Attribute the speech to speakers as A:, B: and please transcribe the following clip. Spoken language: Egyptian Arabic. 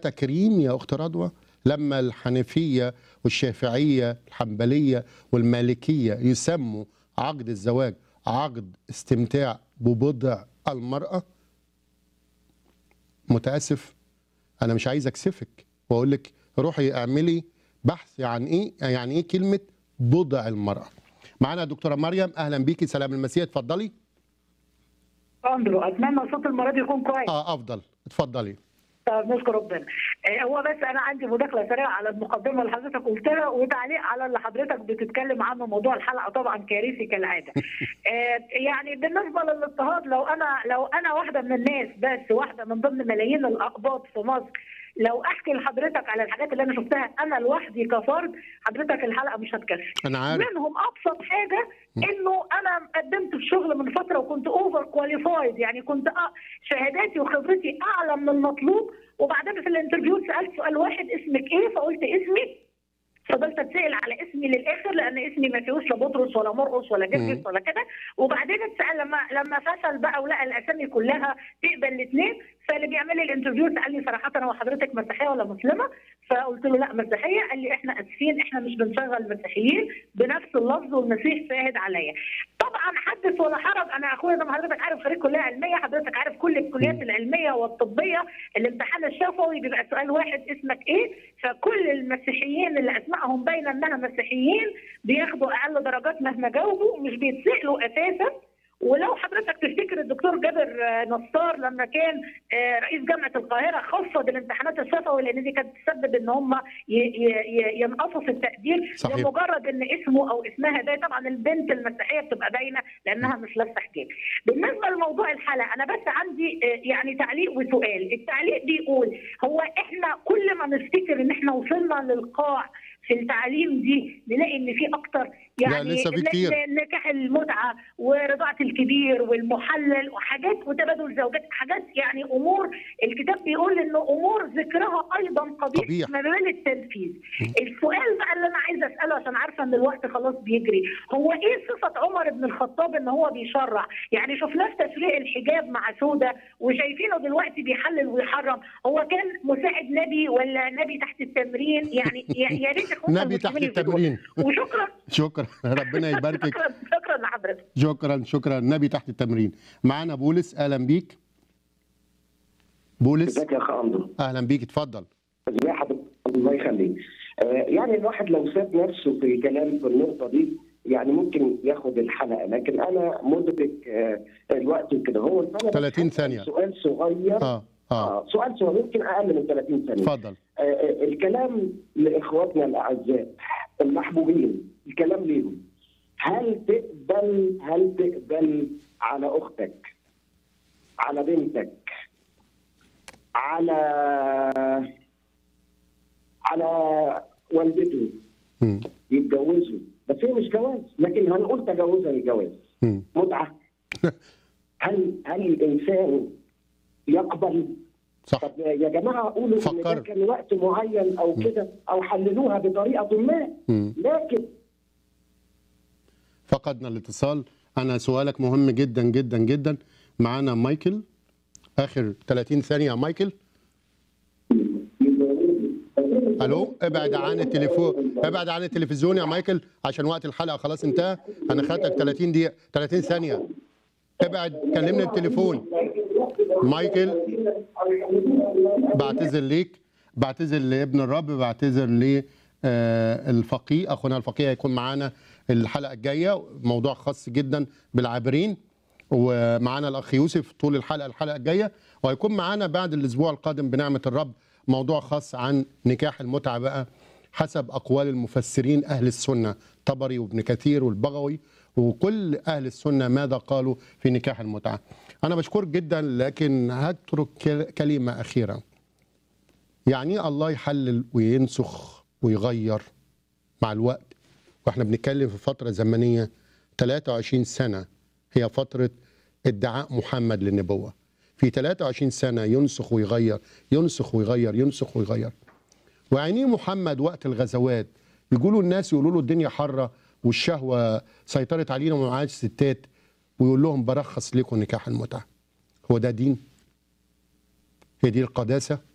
A: تكريم يا اخت رضوى لما الحنفيه والشافعيه الحنبليه والمالكيه يسموا عقد الزواج عقد استمتاع ببضع المراه متاسف انا مش عايز اكسفك واقول لك روحي اعملي بحث عن ايه يعني ايه كلمه بضع المراه معانا دكتوره مريم اهلا بيكي سلام المسيح اتفضلي
B: اندرو اتمنى صوت المره دي يكون كويس
A: اه افضل اتفضلي
B: طب نشكر ربنا آه، هو بس انا عندي مداخله سريعه على المقدمه اللي حضرتك قلتها وتعليق على اللي حضرتك بتتكلم عنه موضوع الحلقه طبعا كارثي كالعاده آه، يعني بالنسبه للاضطهاد لو انا لو انا واحده من الناس بس واحده من ضمن ملايين الاقباط في مصر لو احكي لحضرتك على الحاجات اللي انا شفتها انا لوحدي كفرد حضرتك الحلقه مش هتكفي
A: انا عارف
B: منهم ابسط حاجه انه انا قدمت في شغل من فتره وكنت اوفر كواليفايد يعني كنت أ- شهاداتي وخبرتي اعلى من المطلوب وبعدين في الانترفيو سالت سؤال واحد اسمك ايه فقلت اسمي فضلت اتسال على اسمي للاخر لان اسمي ما فيهوش لا بطرس ولا مرقص ولا جرجس ولا كده وبعدين اتسال لما لما فشل بقى ولقى الاسامي كلها تقبل الاثنين فاللي بيعمل لي الانترفيو سالني صراحه هو حضرتك مسيحيه ولا مسلمه؟ فقلت له لا مسيحيه قال لي احنا اسفين احنا مش بنشغل مسيحيين بنفس اللفظ والمسيح شاهد عليا. طبعا حدث ولا حرج انا اخويا زي ما حضرتك عارف خريج كليه علميه حضرتك عارف كل الكليات العلميه والطبيه الامتحان الشفوي بيبقى سؤال واحد اسمك ايه فكل المسيحيين اللي اسمائهم باينه انها مسيحيين بياخدوا اقل درجات مهما جاوبوا مش بيتسالوا اساسا ولو حضرتك تفتكر الدكتور جابر آه، نصار لما كان آه، رئيس جامعه القاهره خفض الامتحانات الشفوي لان دي كانت تسبب ان هم ي- ي- ي- ينقصوا في التقدير
A: صحيح.
B: لمجرد ان اسمه او اسمها ده طبعا البنت المسيحيه بتبقى باينه لانها مش لابسه حجاب. بالنسبه لموضوع الحلقه انا بس عندي آه، يعني تعليق وسؤال، التعليق بيقول هو احنا كل ما نفتكر ان احنا وصلنا للقاع في التعليم دي نلاقي ان في اكتر يعني
A: لسه في
B: ن-
A: كتير.
B: ن- نكاح المتعه ورضاعه الكبير والمحلل وحاجات وتبادل زوجات حاجات يعني امور الكتاب بيقول ان امور ذكرها ايضا قبيح
A: قبيح.
B: ما بين التنفيذ السؤال بقى اللي انا عايزه اساله عشان عارفه ان الوقت خلاص بيجري هو ايه صفه عمر بن الخطاب ان هو بيشرع يعني شفناه في تشريع الحجاب مع سوده وشايفينه دلوقتي بيحلل ويحرم هو كان مساعد نبي ولا نبي تحت التمرين يعني يا يا ريت اخواتنا
A: نبي تحت
B: المسلمين يفيدونا.
A: التمرين
B: وشكرا
A: شكرا ربنا يباركك
B: شكرا شكرا لحضرتك
A: شكرا شكرا نبي تحت التمرين معانا بولس اهلا بيك بولس
C: ازيك يا اخ اندرو
A: اهلا بيك اتفضل
C: ازي حضرتك الله يخليك آه يعني الواحد لو ساب نفسه في كلام في النقطه دي يعني ممكن ياخد الحلقه لكن انا مدرك آه الوقت وكده هو فأنا
A: 30
C: بس
A: ثانية.
C: سؤال صغير
A: اه اه
C: آه سؤال صغير يمكن اقل من 30 ثانيه
A: اتفضل
C: آه آه الكلام لاخواتنا الاعزاء المحبوبين الكلام ليهم هل تقبل هل تقبل على اختك على بنتك على على والدته
A: مم.
C: يتجوزوا بس هي مش جواز لكن هنقول تجوزها لجواز
A: مم.
C: متعه هل هل الانسان يقبل
A: صح
C: طب يا جماعه قولوا ان
A: فكر.
C: ده كان وقت معين او كده او حللوها بطريقه ما
A: مم.
C: لكن
A: فقدنا الاتصال انا سؤالك مهم جدا جدا جدا معانا مايكل اخر 30 ثانيه يا مايكل الو ابعد عن التليفون ابعد عن التلفزيون يا مايكل عشان وقت الحلقه خلاص انتهى انا خدتك 30 دقيقه 30 ثانيه ابعد كلمني بالتليفون مايكل بعتذر ليك بعتذر لابن الرب بعتذر للفقيه اخونا الفقيه هيكون معانا الحلقه الجايه موضوع خاص جدا بالعابرين ومعانا الاخ يوسف طول الحلقه الحلقه الجايه وهيكون معانا بعد الاسبوع القادم بنعمه الرب موضوع خاص عن نكاح المتعه بقى حسب اقوال المفسرين اهل السنه طبري وابن كثير والبغوي وكل اهل السنه ماذا قالوا في نكاح المتعه. انا بشكرك جدا لكن هترك كل- كلمه اخيره. يعني إيه الله يحلل وينسخ ويغير مع الوقت واحنا بنتكلم في فتره زمنيه 23 سنه هي فتره ادعاء محمد للنبوه. في 23 سنه ينسخ ويغير ينسخ ويغير ينسخ ويغير. وعينيه محمد وقت الغزوات يقولوا الناس يقولوا له الدنيا حره والشهوه سيطرت علينا وما عادش ستات ويقول لهم برخص لكم نكاح المتعه. هو ده دين؟ هي دي القداسه؟